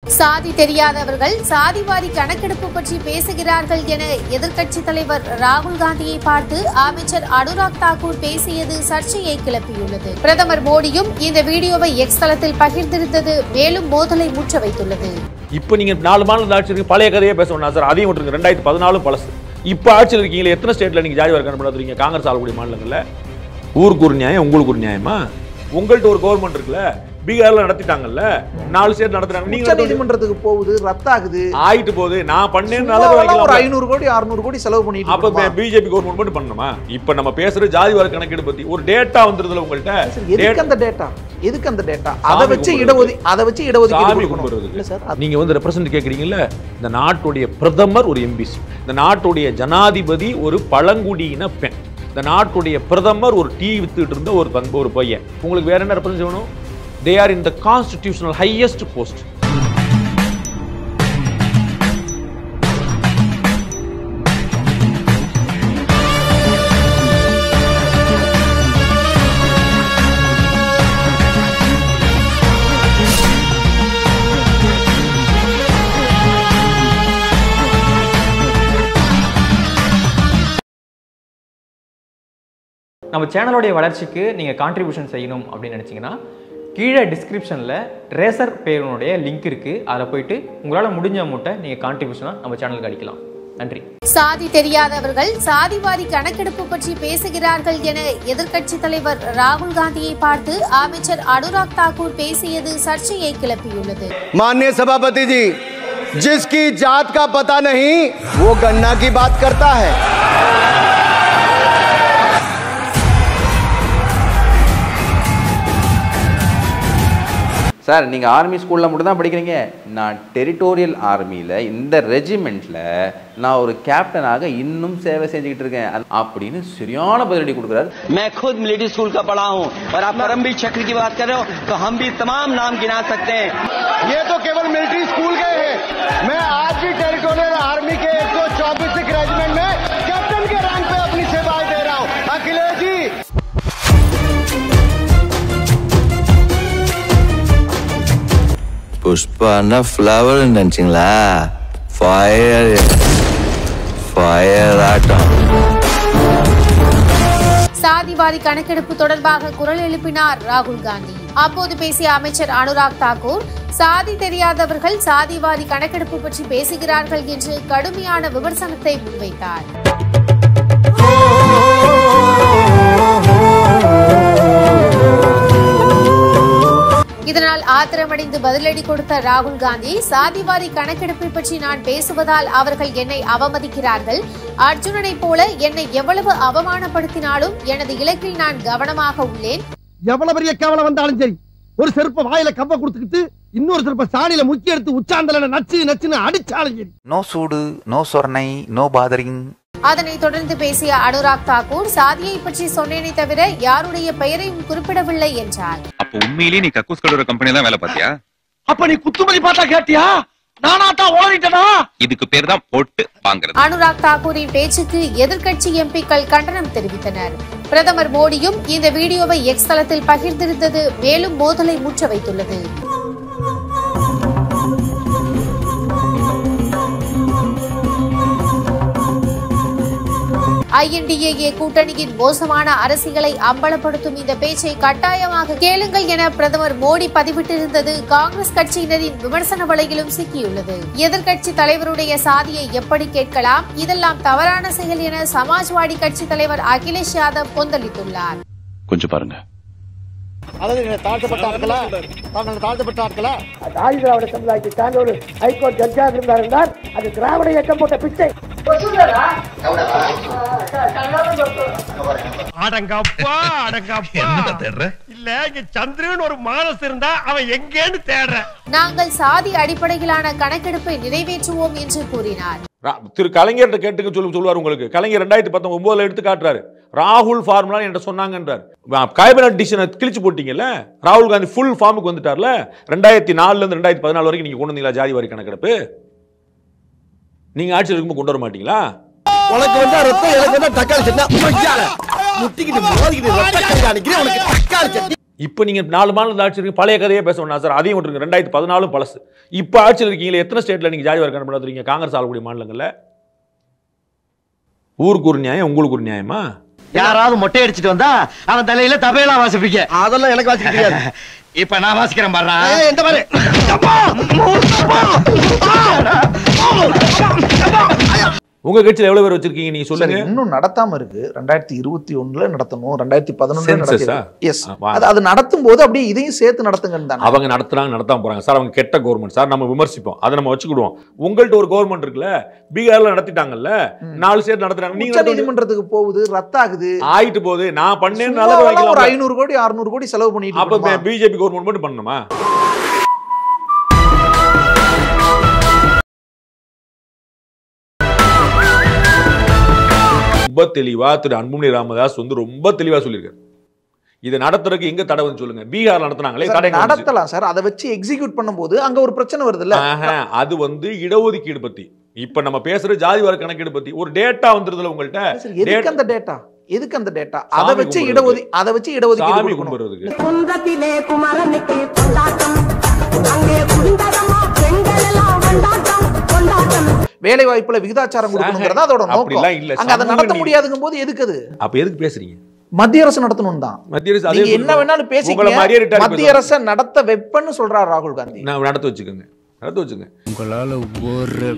சாதி தெரியாதவர்கள் சாதிவாரி கணக்கெடுப்பு பற்றி பேசுகிறார்கள் என எதிர்க்கட்சித் தலைவர் ராகுல் காந்தியை பார்த்து அமைச்சர் அனுராக் தாக்கூர் பேசியது சர்ச்சையை கிளப்பியுள்ளது பிரதமர் மோடியும் இந்த வீடியோவை எக்ஸ் தளத்தில் பகிர்ந்திருந்தது மேலும் மோதலை முற்ற வைத்துள்ளது இப்போ நீங்க நாலு மாநில ஆட்சி இருக்கு பழைய கதையே பேச வேண்டாம் சார் அதையும் விட்டுருங்க ரெண்டாயிரத்தி பதினாலும் பழசு இப்போ ஆட்சியில் இருக்கீங்களே எத்தனை ஸ்டேட்ல நீங்க ஜாதி வர்க்கம் நடத்துறீங்க காங்கிரஸ் ஆளக்கூடிய மாநிலங்கள்ல ஊருக்கு ஒரு நியாயம் உங்களுக்கு ஒரு நியாயமா உங்கள்ட்ட ஒரு கவர்மெண்ட் இருக்குல்ல பீகார்ல நடத்திட்டாங்கல்ல நாலு ஸ்டேட் நடத்துறாங்க நீங்க உச்ச நடத்துறது நீதிமன்றத்துக்கு போகுது ரத்தாகுது ஆயிட்டு போகுது நான் பண்ணேன்னு நல்லது சும்மாவெல்லாம் ஒரு வாங்கிக்கலாம் ஐநூறு கோடி அறுநூறு கோடி செலவு பண்ணிட்டு அப்ப இருக்கோமா? பிஜேபி கவர்மெண்ட் மட்டும் பண்ணணுமா இப்ப நம்ம பேசுற ஜாதி வர கணக்கெடு பத்தி ஒரு டேட்டா வந்துருதுல உங்கள்ட்ட சார், எதுக்கு Data- அந்த டேட்டா எதுக்கு அந்த டேட்டா சாமி அதை வச்சு கும்பிடுறது. இடஒதி அதை வச்சு இடஒதுக்கீடு சாமி கொடுக்கணும். இல்ல கும்பிடுறதுக்கு சார் அது- நீங்க வந்து ரெப்ரசன்ட் கேக்குறீங்கல்ல இந்த நாட்டுடைய பிரதமர் ஒரு எம்பிசி இந்த நாட்டுடைய ஜனாதிபதி ஒரு பழங்குடியின பெண் இந்த நாட்டுடைய பிரதமர் ஒரு டீ வித்துட்டு இருந்த ஒரு தன் ஒரு பையன் உங்களுக்கு வேற என்ன ரெப்ரசன்ட் வேணும் they are in the constitutional highest post நம்ம சேனலோடைய வளர்ச்சிக்கு நீங்கள் கான்ட்ரிபியூஷன் செய்யணும் அப்படின்னு நினச்சிங்கன்னா கீழே டிஸ்கிரிப்ஷனில் ரேசர் பேருனுடைய லிங்க் இருக்குது அதில் போயிட்டு உங்களால் முடிஞ்ச அமௌண்ட்டை நீங்கள் கான்ட்ரிபியூஷனாக நம்ம சேனலுக்கு அடிக்கலாம் நன்றி சாதி தெரியாதவர்கள் சாதிவாரி கணக்கெடுப்பு பற்றி பேசுகிறார்கள் என எதிர்க்கட்சித் தலைவர் ராகுல் காந்தியை பார்த்து அமைச்சர் அனுராக் தாக்கூர் பேசியது சர்ச்சையை கிளப்பியுள்ளது माननीय सभापति जी जिसकी जात का पता नहीं वो गन्ना की बात करता है சார் நீங்கள் ஆர்மி ஸ்கூலில் மட்டும் தான் படிக்கிறீங்க நான் டெரிட்டோரியல் ஆர்மியில் இந்த ரெஜிமெண்ட்டில் நான் ஒரு கேப்டனாக இன்னும் சேவை செஞ்சுக்கிட்டு இருக்கேன் அது- அப்படின்னு சரியான பதிலடி கொடுக்குறாரு मैं खुद मिलिट्री स्कूल का पढ़ा हूँ और आप परमवीर चक्र की बात कर रहे हो तो हम भी तमाम नाम गिना सकते हैं ये तो केवल मिलिट्री स्कूल गए हैं मैं आज भी टेरिटोरियल आर्मी के एक सौ चौबीस रेजिमेंट में कैप्टन के रैंक पे अपनी सेवाएं दे रहा हूँ अखिलेश जी புஷ்பான்னா ஃப்ளவர் நினைச்சிங்களா ஃபயர் ஃபயர் ஆட்டம் சாதிவாரி கணக்கெடுப்பு தொடர்பாக குரல் எழுப்பினார் ராகுல் காந்தி அப்போது பேசிய அமைச்சர் அனுராக் தாக்கூர் சாதி தெரியாதவர்கள் சாதிவாரி கணக்கெடுப்பு பற்றி பேசுகிறார்கள் என்று கடுமையான விமர்சனத்தை முன்வைத்தார் இதனால் ஆத்திரமடைந்து பதிலடி கொடுத்த ராகுல் காந்தி சாதிவாரி கணக்கெடுப்பை பற்றி நான் பேசுவதால் அவர்கள் என்னை அவமதிக்கிறார்கள் அர்ஜுனனை போல என்னை எவ்வளவு அவமானப்படுத்தினாலும் எனது இலக்கில் நான் கவனமாக உள்ளேன் எவ்வளவு பெரிய கேவலம் வந்தாலும் சரி ஒரு செருப்ப வாயில கம்ப கொடுத்துக்கிட்டு இன்னொரு செருப்ப சாணியில முக்கி எடுத்து உச்சாந்தல நச்சு நச்சுன்னு அடிச்சாலும் சரி நோ சூடு நோ சொர்ணை நோ பாதரிங் அதனைத் தொடர்ந்து பேசிய அனுராக் தாக்கூர் சாதியை பற்றி சொன்னேனே தவிர யாருடைய பெயரையும் குறிப்பிடவில்லை என்றார் அப்ப உண்மையிலேயே நீ கக்கூஸ் கழுவுற கம்பெனி தான் வேலை பார்த்தியா அப்ப நீ குத்துமதி பார்த்தா கேட்டியா நானா தான் ஓடிட்டனா இதுக்கு பேர் தான் போட்டு வாங்குறது அனுராக் தாக்கூரின் பேச்சுக்கு எதிர்க்கட்சி எம்பிக்கள் கண்டனம் தெரிவித்தனர் பிரதமர் மோடியும் இந்த வீடியோவை எக்ஸ் தளத்தில் பகிர்ந்திருந்தது மேலும் மோதலை முற்ற வைத்துள்ளது ஐஎன்டிஏஏ கூட்டணியின் மோசமான அரசியலை அம்பலப்படுத்தும் இந்த பேச்சை கட்டாயமாக கேளுங்கள் என பிரதமர் மோடி பதிவிட்டிருந்தது காங்கிரஸ் கட்சியினரின் விமர்சன வலையிலும் சிக்கியுள்ளது எதிர்க்கட்சி தலைவருடைய சாதியை எப்படி கேட்கலாம் இதெல்லாம் தவறான செயல் என சமாஜ்வாடி கட்சி தலைவர் அகிலேஷ் யாதவ் கொந்தளித்துள்ளார் கொஞ்சம் பாருங்க அதாவது தாழ்த்தப்பட்ட ஆட்களா தாங்கள் தாழ்த்தப்பட்ட ஆட்களா ஆதி திராவிட சமுதாயத்தை சார்ந்த ஒரு ஹைகோர்ட் ஜட்ஜாக இருந்தார் என்றால் அது திராவிட இயக்கம் போட்ட பிச்சை அடங்கப்பா அடங்கப்பா இல்ல இங்க சந்திரன் ஒரு மானஸ் இருந்தா அவன் எங்கேன்னு தேடுறேன் நாங்கள் சாதி அடிப்படையிலான கணக்கெடுப்பை நிறைவேற்றுவோம் என்று கூறினார் ரா- திரு கலைஞர்கிட்ட கேட்டுக்க சொல்லு சொல்லுவார் உங்களுக்கு கலைஞர் ரெண்டாயிரத்தி பத்தொன்பதுல எடுத்து காட்டுறாரு ராகுல் ஃபார்முலா என்கிட்ட சொன்னாங்கன்றார் கேபினட் டிசிஷனை கிழிச்சு போட்டீங்கல்ல ராகுல் காந்தி ஃபுல் ஃபார்முக்கு வந்துட்டார்ல ரெண்டாயிரத்தி நாலுல இருந்து ரெண்டாயிரத்தி பதினாலு வரைக்கும் நீங்க கொண்டு வந்தீங்களா ஜாதி வாரி கணக்கெடுப்பு நீங்க ஆட்சியில் இருக்கும்போது கொண்டு வர மாட்டீங்களா உனக்கு வந்தா ரத்தம் எனக்கு வந்தா தக்காளி சட்னா முட்டிக்கிட்டு மோதிக்கிட்டு ரத்த கண்காணிக்கிறேன் உனக்கு தக்காளி சட்னி இப்போ நீங்க நாலு மாநிலத்தில் ஆட்சி இருக்கு பழைய கதையே பேச வேண்டாம் சார் அதையும் விட்டுருங்க ரெண்டாயிரத்தி பதினாலும் பழசு இப்போ ஆட்சியில் இருக்கீங்களே எத்தனை ஸ்டேட்ல நீங்க ஜாதி வர்க்கம் நடத்துறீங்க காங்கிரஸ் ஆளக்கூடிய மாநிலங்கள்ல ஊருக்கு ஒரு நியாயம் உங்களுக்கு ஒரு நியாயமா யாராவது மொட்டை அடிச்சிட்டு வந்தா அவன் தலையில தபையெல்லாம் வாசிப்பீங்க அதெல்லாம் எனக்கு வாசிக்க தெரியாது இப்ப நான் வாசிக்கிறேன் பாரு எந்த மாதிரி உங்க கட்சியில் எவ்வளவு பேர் வச்சிருக்கீங்க நீங்க சரி, சொல்லுங்க இன்னும் நடத்தாம இருக்கு ரெண்டாயிரத்தி இருபத்தி ஒண்ணுல நடத்தணும் ரெண்டாயிரத்தி Census ஆ? எஸ் ஆ, வா. அது அது நடத்தும் போது அப்படியே இதையும் சேர்த்து நடத்துங்கன்னு தானே அவங்க நடத்துறாங்க நடத்தாம போறாங்க சார் அவங்க கெட்ட கவர்மெண்ட் சார் நம்ம விமர்சிப்போம் அதை நம்ம வச்சுக்கிடுவோம் உங்கள்ட்ட ஒரு கவர்மெண்ட் இருக்குல்ல பீகார்ல நடத்திட்டாங்கல்ல நாலு ஸ்டேட் நடத்துறாங்க நீங்க உச்ச நடத்த வேண்டியது- நீதிமன்றத்துக்கு போகுது ரத்தாகுது ஆயிட்டு போகுது நான் பண்ணேன்னு சும்மாவெல்லாம் நல்லது ஒரு வைக்கலாம் ஐநூறு கோடி அறுநூறு கோடி செலவு பண்ணிட்டு அப்ப இருக்கணுமா? பிஜேபி கவர்மெண்ட் மட்டும் பண்ணணுமா ரொம்ப தெளிவா திரு அன்புமணி ராமதாஸ் வந்து ரொம்ப தெளிவா சொல்லியிருக்காரு இதை நடத்துறதுக்கு எங்க தடை வந்து சொல்லுங்க பீகார் நடத்துனாங்களே சார், தடை எங்க வந்துச்சு? நடத்தலாம் சார் அதை வச்சு எக்ஸிக்யூட் பண்ணும்போது அங்க ஒரு பிரச்சனை வருது இல்ல ஆஹா, அது வந்து இடஒதுக்கீடு பத்தி இப்ப நம்ம பேசுற ஜாதி வர கணக்கீடு பத்தி ஒரு டேட்டா வந்துருதுல உங்கள்ட்ட எதுக்கு அந்த டேட்டா எதுக்கு அந்த டேட்டா அதை சாமி வச்சு கும்பிடுறதுக்கு. இடஒதி அதை வச்சு இடஒதுக்கீடு சாமி கொடுக்கணும். கும்பிடுறதுக்கு குன்றத்திலே குமரனுக்கு கொண்டாட்டம் அங்கே குண்டரமா பெண்கள் எல்லாம் கொண்டாட்டம் கொண்டாட்டம் வேலை வாய்ப்புல விகிதாச்சாரம் கொடுக்கணுங்கிறதா அதோட நோக்கம் அப்படிலாம் இல்ல. அங்க அதை சமூக நடத்த நீதி. முடியாதுங்கும் போது எதுக்கு அது அப்ப எதுக்கு பேசுறீங்க மத்திய அரசு நடத்தணும் தான் மத்திய அரசு அதே நீங்க என்ன சொல்லுங்க. வேணாலும் உங்களை மாதிரியே பேசிக்கங்க retard மத்திய பேசுவாங்க. அரசை நடத்த வைப்பன்னு சொல்றாரு ராகுல் காந்தி நான் நடத்த வச்சுக்கோங்க நடத்த வச்சுங்க உங்களால ஒரு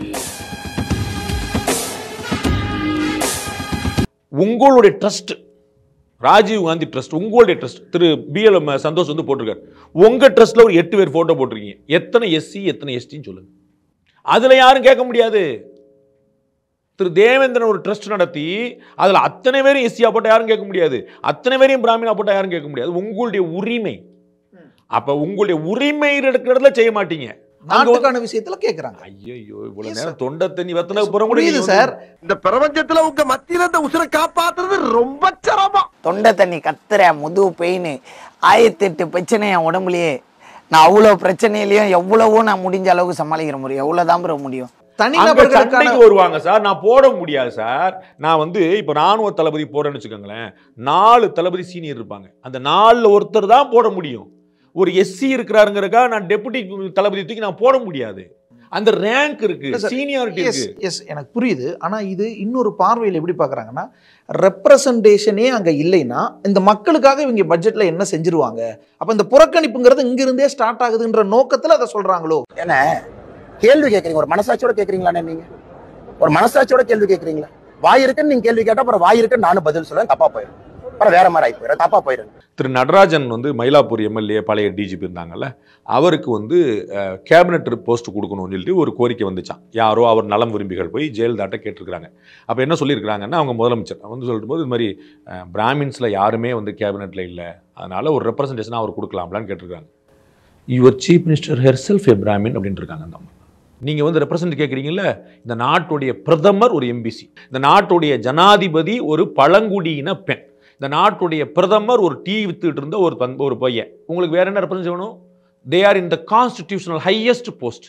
உங்களுடைய ட்ரஸ்ட் ராஜீவ் காந்தி ட்ரஸ்ட் உங்களுடைய ட்ரஸ்ட் திரு பிஎல் சந்தோஷ் வந்து போட்டிருக்காரு உங்க ட்ரஸ்ட்ல ஒரு எட்டு பேர் போட்டோ போட்டிருக்கீங்க எத்தனை எஸ்சி எத்தனை எஸ்டின்னு சொல்லுங்க அதுல யாரும் கேட்க முடியாது திரு தேவேந்திரன் ஒரு ட்ரஸ்ட் நடத்தி அதுல அத்தனை பேரும் எஸ்சியா போட்டா யாரும் கேட்க முடியாது அத்தனை பேரையும் பிராமினா போட்டா யாரும் கேட்க முடியாது உங்களுடைய உரிமை அப்ப உங்களுடைய உரிமை இருக்கிற இடத்துல செய்ய மாட்டீங்க நாட்டுக்கான விஷயத்துல கேக்குறாங்க ஐயோ இவ்வளவு நேரம் தொண்டை தண்ணி வத்தன புறம் கூட புரியுது நீங்க சார் வந்து- இந்த பிரபஞ்சத்துல உங்க மத்தியில இந்த உசுரை காப்பாத்துறது ரொம்ப சிரமம் தொண்டை தண்ணி கத்துற முதுகு பெயின் ஆயிரத்தி எட்டு பிரச்சனை என் உடம்புலயே நான் அவ்வளோ பிரச்சனையிலையும் எவ்வளவோ நான் முடிஞ்ச அளவுக்கு சமாளிக்கிற முடியும் எவ்வளோதான் bro முடியும் அங்க சண்டைக்கு வருவாங்க சார் நான் போட முடியாது சார் நான் வந்து இப்ப ராணுவ தளபதி போறேன்னு வச்சுக்கோங்களேன் நாலு தளபதி சீனியர் இருப்பாங்க அந்த நாலுல ஒருத்தர் தான் போட முடியும் ஒரு எஸ்சி இருக்கிறாருங்கிறக்கா நான் டெபுட்டி தளபதி தூக்கி நான் போட முடியாது அந்த ரேங்க் இருக்கு சீனியாரிட்டி எஸ் இருக்கு எஸ் எனக்கு புரியுது ஆனா இது இன்னொரு பார்வையில் எப்படி பார்க்கறாங்கன்னா ரெப்ரசன்டேஷனே அங்க இல்லைன்னா இந்த மக்களுக்காக இவங்க பட்ஜெட்ல என்ன செஞ்சிருவாங்க அப்ப இந்த புறக்கணிப்புங்கிறது இங்க இருந்தே ஸ்டார்ட் ஆகுதுன்ற நோக்கத்துல அதை சொல்றாங்களோ என்ன கேள்வி கேக்குறீங்க ஒரு மனசாட்சியோட கேக்குறீங்களாண்ணே நீங்க ஒரு மனசாட்சியோட கேள்வி கேக்குறீங்களா வாய் இருக்குன்னு நீங்க கேள்வி கேட்டா அப்புறம் வாய் இருக்குன்னு நானும் பதில் சொல்லுவேன் தப்பா போயிடும் அப்புறம் வேற மாதிரி ஆகி போயிடும் தப்பா போயிடும் திரு நடராஜன் வந்து மயிலாப்பூர் எம்எல்ஏ பழைய டிஜிபி இருந்தாங்கல்ல அவருக்கு வந்து கேபினட் போஸ்ட் கொடுக்கணும்னு சொல்லிட்டு ஒரு கோரிக்கை வந்துச்சான் யாரோ அவர் நலம் விரும்பிகள் போய் ஜெயலலிதாட்ட கேட்டிருக்கிறாங்க அப்போ என்ன சொல்லியிருக்கிறாங்கன்னா அவங்க முதலமைச்சர் வந்து சொல்லிட்டு போது இது மாதிரி பிராமின்ஸில் யாருமே வந்து கேபினெட்டில் இல்லை அதனால ஒரு ரெப்ரசன்டேஷன் அவர் கொடுக்கலாம்லான்னு கேட்டிருக்காங்க your chief minister herself a Brahmin அப்படின்ட்டு இருக்காங்க அந்த அம்மா நீங்கள் வந்து ரெப்ரசன்ட் கேட்குறீங்கல்ல இந்த நாட்டுடைய பிரதமர் ஒரு எம்பிசி இந்த நாட்டுடைய ஜனாதிபதி ஒரு பழங்குடியின பெண் இந்த நாட்டுடைய பிரதமர் ஒரு டீ வித்துட்டு இருந்த ஒரு தன் ஒரு பையன் உங்களுக்கு வேற என்ன ரெப்ரசன்ட் வேணும் they are in the constitutional highest post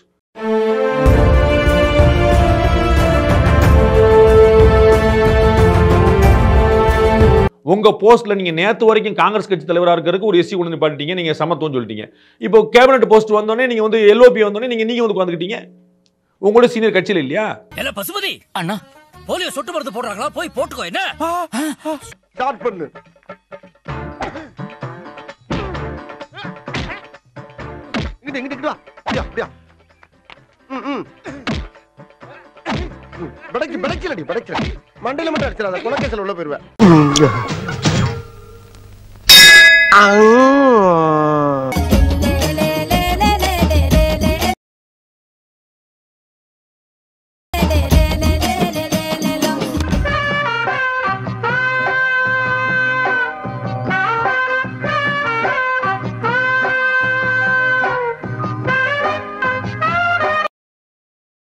உங்க போஸ்ட்ல நீங்க நேத்து வரைக்கும் காங்கிரஸ் கட்சி தலைவரா இருக்கிறதுக்கு ஒரு எஸ்சி கொண்டு நிப்பாட்டிட்டீங்க நீங்க சமத்துவம் சொல்லிட்டீங்க இப்போ கேபினட் போஸ்ட் வந்தோடனே நீங்க வந்து எல்ஓபி வந்தோடனே நீங்க நீங்க வந்து உட்காந்துக்கிட்டீங்க உங்களோட சீனியர் கட்சியில இல்லையா என்ன பசுமதி அண்ணா போலியோ சொட்டு மருந்து போடுறாங்களா போய் போட்டுக்கோ என்ன ஸ்டார்ட் பண்ணு இங்கிட்டு இங்கிட்டு இங்கிட்டு வா அப்படியா அப்படியா ம், ம். ம், படைக்கு படைக்கலடி படைக்கல மண்டையில மட்டும் அடிச்சிடாத குலக்கேசல் உள்ள போயிருவேன்